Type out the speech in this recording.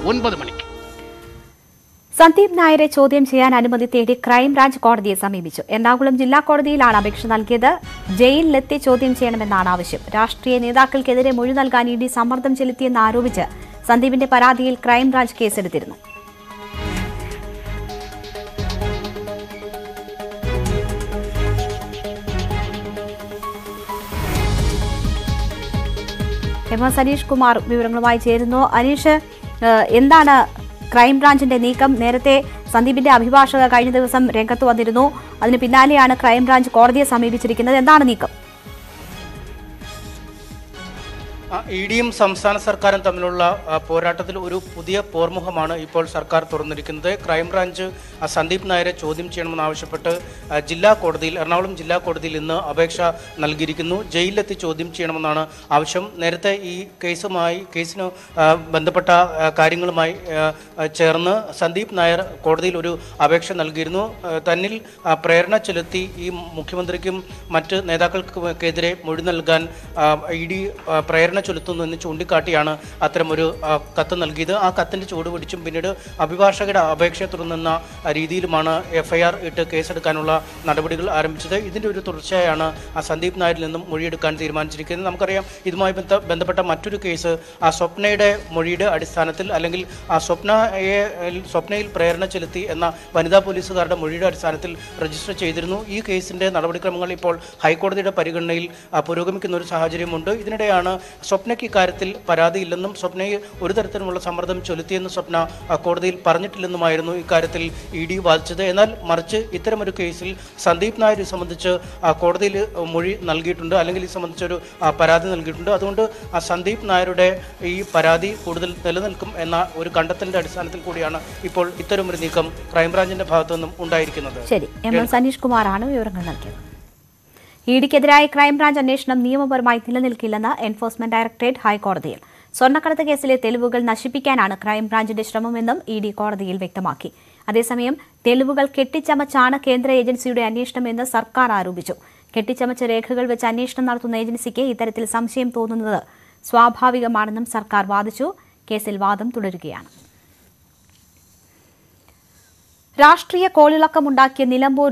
ഒൻപത് മണിക്ക് സന്ദീപ് നായരെ ചോദ്യം ചെയ്യാൻ അനുമതി തേടി ക്രൈംബ്രാഞ്ച് കോടതിയെ സമീപിച്ചു എറണാകുളം ജില്ലാ കോടതിയിലാണ് അപേക്ഷ നൽകിയത് ജയിലിലെത്തി ചോദ്യം ചെയ്യണമെന്നാണ് ആവശ്യം രാഷ്ട്രീയ നേതാക്കൾക്കെതിരെ മൊഴി നൽകാൻ ഇ ഡി സമ്മർദ്ദം ചെലുത്തിയെന്ന് ആരോപിച്ച് സന്ദീപിന്റെ പരാതിയിൽ ക്രൈംബ്രാഞ്ച് കേസെടുത്തിരുന്നു എം എസ് അനീഷ് കുമാർ വിവരങ്ങളുമായി ചേരുന്നു അനീഷ് ഏഹ്, എന്താണ് ക്രൈംബ്രാഞ്ചിന്റെ നീക്കം നേരത്തെ സന്ദീപിന്റെ അഭിഭാഷക കഴിഞ്ഞ ദിവസം രംഗത്ത് വന്നിരുന്നു അതിന് പിന്നാലെയാണ് ക്രൈംബ്രാഞ്ച് കോടതിയെ സമീപിച്ചിരിക്കുന്നത് എന്താണ് നീക്കം ഇ ഡിയും സംസ്ഥാന സർക്കാരും തമ്മിലുള്ള ആ, പോരാട്ടത്തിൽ ഒരു പുതിയ പോർമുഖമാണ് ഇപ്പോൾ സർക്കാർ തുറന്നിരിക്കുന്നത് ക്രൈംബ്രാഞ്ച് ആ, സന്ദീപ് നായരെ ചോദ്യം ചെയ്യണമെന്നാവശ്യപ്പെട്ട് ആ, ജില്ലാ കോടതിയിൽ എറണാകുളം ജില്ലാ കോടതിയിൽ ഇന്ന് അപേക്ഷ നൽകിയിരിക്കുന്നു ജയിലിലെത്തി ചോദ്യം ചെയ്യണമെന്നാണ് ആവശ്യം നേരത്തെ ഈ കേസുമായി കേസിന് ആ, ബന്ധപ്പെട്ട ആ, കാര്യങ്ങളുമായി ആ, ആ, ചേർന്ന് സന്ദീപ് നായർ കോടതിയിൽ ഒരു അപേക്ഷ നൽകിയിരുന്നു ആ, തന്നിൽ ആ, പ്രേരണ ചെലുത്തി ഈ മുഖ്യമന്ത്രിക്കും മറ്റ് നേതാക്കൾക്കുമെതിരെ മൊഴി നൽകാൻ ഇ ഡി പ്രേരണ ചൊലുത്തുന്നു എന്ന് ചൂണ്ടിക്കാട്ടിയാണ് അത്തരമൊരു ആ, കത്ത് നൽകിയത് ആ കത്തിൻ്റെ ചുവട് പിടിച്ചും പിന്നീട് അഭിഭാഷകരുടെ അപേക്ഷയെ തുടർന്നുന്ന രീതിയിലുമാണ് എഫ്ഐആർ ഇട്ട് കേസെടുക്കാനുള്ള നടപടികൾ ആരംഭിച്ചത് ഇതിൻ്റെ ഒരു തുടർച്ചയായാണ് ആ സന്ദീപ് നായരിൽ നിന്നും മൊഴിയെടുക്കാൻ തീരുമാനിച്ചിരിക്കുന്നത് നമുക്കറിയാം ഇതുമായി ബന്ധ ബന്ധപ്പെട്ട മറ്റൊരു കേസ് ആ സ്വപ്നയുടെ മൊഴിയുടെ അടിസ്ഥാനത്തിൽ അല്ലെങ്കിൽ ആ സ്വപ്നയെ സ്വപ്നയിൽ പ്രേരണ ചെലുത്തി എന്ന വനിതാ പോലീസുകാരുടെ മൊഴിയുടെ അടിസ്ഥാനത്തിൽ രജിസ്റ്റർ ചെയ്തിരുന്നു ഈ കേസിൻ്റെ നടപടിക്രമങ്ങൾ ഇപ്പോൾ ഹൈക്കോടതിയുടെ പരിഗണനയിൽ ആ, പുരോഗമിക്കുന്ന ഒരു സാഹചര്യമുണ്ട് ഇതിനിടെയാണ് സ്വപ്നയ്ക്ക് ഇക്കാര്യത്തിൽ പരാതിയില്ലെന്നും സ്വപ്നയെ ഒരു തരത്തിലുമുള്ള സമ്മർദ്ദം ചൊലുത്തിയെന്ന് സ്വപ്ന ആ, കോടതിയിൽ പറഞ്ഞിട്ടില്ലെന്നുമായിരുന്നു ഇക്കാര്യത്തിൽ ഇ ഡി വാദിച്ചത് എന്നാൽ മറിച്ച് ഇത്തരമൊരു കേസിൽ സന്ദീപ് നായർ ഇത് സംബന്ധിച്ച് ആ, കോടതിയിൽ മൊഴി നൽകിയിട്ടുണ്ട് അല്ലെങ്കിൽ ഇത് സംബന്ധിച്ചൊരു ആ, പരാതി നൽകിയിട്ടുണ്ട് അതുകൊണ്ട് ആ സന്ദീപ് നായരുടെ ഈ പരാതി കൂടുതൽ നിലനിൽക്കും എന്ന ഒരു കണ്ടെത്തലിന്റെ അടിസ്ഥാനത്തിൽ കൂടിയാണ് ഇപ്പോൾ ഇത്തരമൊരു നീക്കം ക്രൈംബ്രാഞ്ചിന്റെ ഭാഗത്തു നിന്നും ഉണ്ടായിരിക്കുന്നത് ശരി എം എസ് അനീഷ് കുമാറാണ് വിവരങ്ങൾ നൽകിയത് ഇ ഡിക്കെതിരായ ക്രൈംബ്രാഞ്ച് അന്വേഷണം നിയമപരമായി നിലനിൽക്കില്ലെന്ന് എൻഫോഴ്സ്മെന്റ് ഡയറക്ടറേറ്റ് ഹൈക്കോടതിയിൽ സ്വർണ്ണക്കടത്ത് കേസിലെ തെളിവുകൾ നശിപ്പിക്കാനാണ് ക്രൈംബ്രാഞ്ചിന്റെ ശ്രമമെന്നും ഇ ഡി കോടതിയിൽ വ്യക്തമാക്കി അതേസമയം തെളിവുകൾ കെട്ടിച്ചമച്ചാണ് കേന്ദ്ര ഏജൻസിയുടെ അന്വേഷണമെന്ന് സർക്കാർ ആരോപിച്ചു കെട്ടിച്ചമച്ച രേഖകൾ വെച്ച് അന്വേഷണം നടത്തുന്ന ഏജൻസിക്ക് ഇത്തരത്തിൽ സംശയം തോന്നുന്നത് സ്വാഭാവികമാണെന്നും സർക്കാർ വാദിച്ചു കേസിൽ വാദം തുടരുകയാണ് രാഷ്ട്രീയ കോളിളക്കമുണ്ടാക്കിയ നിലമ്പൂർ